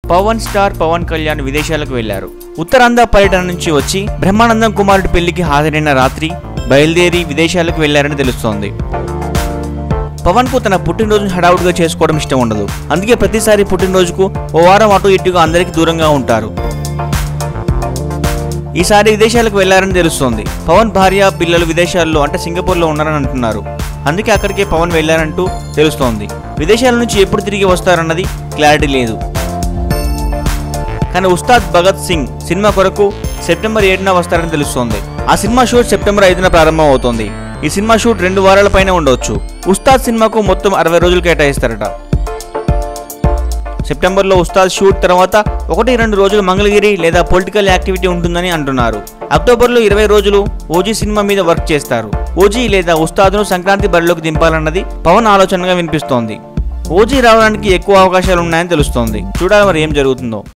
Pawan star Pawan Kalyan విదేశాలకు వెళ్లారు ఉత్తరాంధ్ర పర్యటన నుంచి వచ్చి బ్రహ్మానందం కుమారుడి పెళ్లికి హాజరైన రాత్రి బయలుదేరి విదేశాలకు వెళ్లారని తెలుస్తోంది పవన్ కు తన పుట్టినరోజును హడావుడిగా చేసుకోవడం ఇష్టం ఉండదు అందుకే ప్రతిసారి పుట్టినరోజుకు ఓ వారం అటు ఇటుగా అందరికి దూరంగా ఉంటారు ఈసారి విదేశాలకు వెళ్లారని తెలుస్తోంది పవన్ భార్య పిల్లలు విదేశాల్లో అంటే సింగపూర్లో ఉన్నారని అంటున్నారు అందుకే అక్కడికే పవన్ వెళ్లారంటూ తెలుస్తోంది విదేశాల నుంచి ఎప్పుడు తిరిగి వస్తారన్నది క్లారిటీ లేదు కానీ ఉస్తాద్ భగత్ సింగ్ సినిమా కొరకు సెప్టెంబర్ ఏడున వస్తారని తెలుస్తోంది ఆ సినిమా షూట్ సెప్టెంబర్ ఐదున ప్రారంభం అవుతోంది ఈ సినిమా షూట్ రెండు వారాల పైన ఉండవచ్చు ఉస్తాద్ సినిమాకు మొత్తం అరవై రోజులు కేటాయిస్తారట సెప్టెంబర్లో ఉస్తాద్ షూట్ తర్వాత ఒకటి రెండు రోజులు మంగళగిరి లేదా పొలిటికల్ యాక్టివిటీ ఉంటుందని అంటున్నారు అక్టోబర్లో ఇరవై రోజులు ఓజీ సినిమా మీద వర్క్ చేస్తారు ఓజీ లేదా ఉస్తాద్ను సంక్రాంతి బరిలోకి దింపాలన్నది పవన్ ఆలోచనగా వినిపిస్తోంది ఓజీ రావడానికి ఎక్కువ అవకాశాలు ఉన్నాయని తెలుస్తోంది చూడాలి మరి ఏం జరుగుతుందో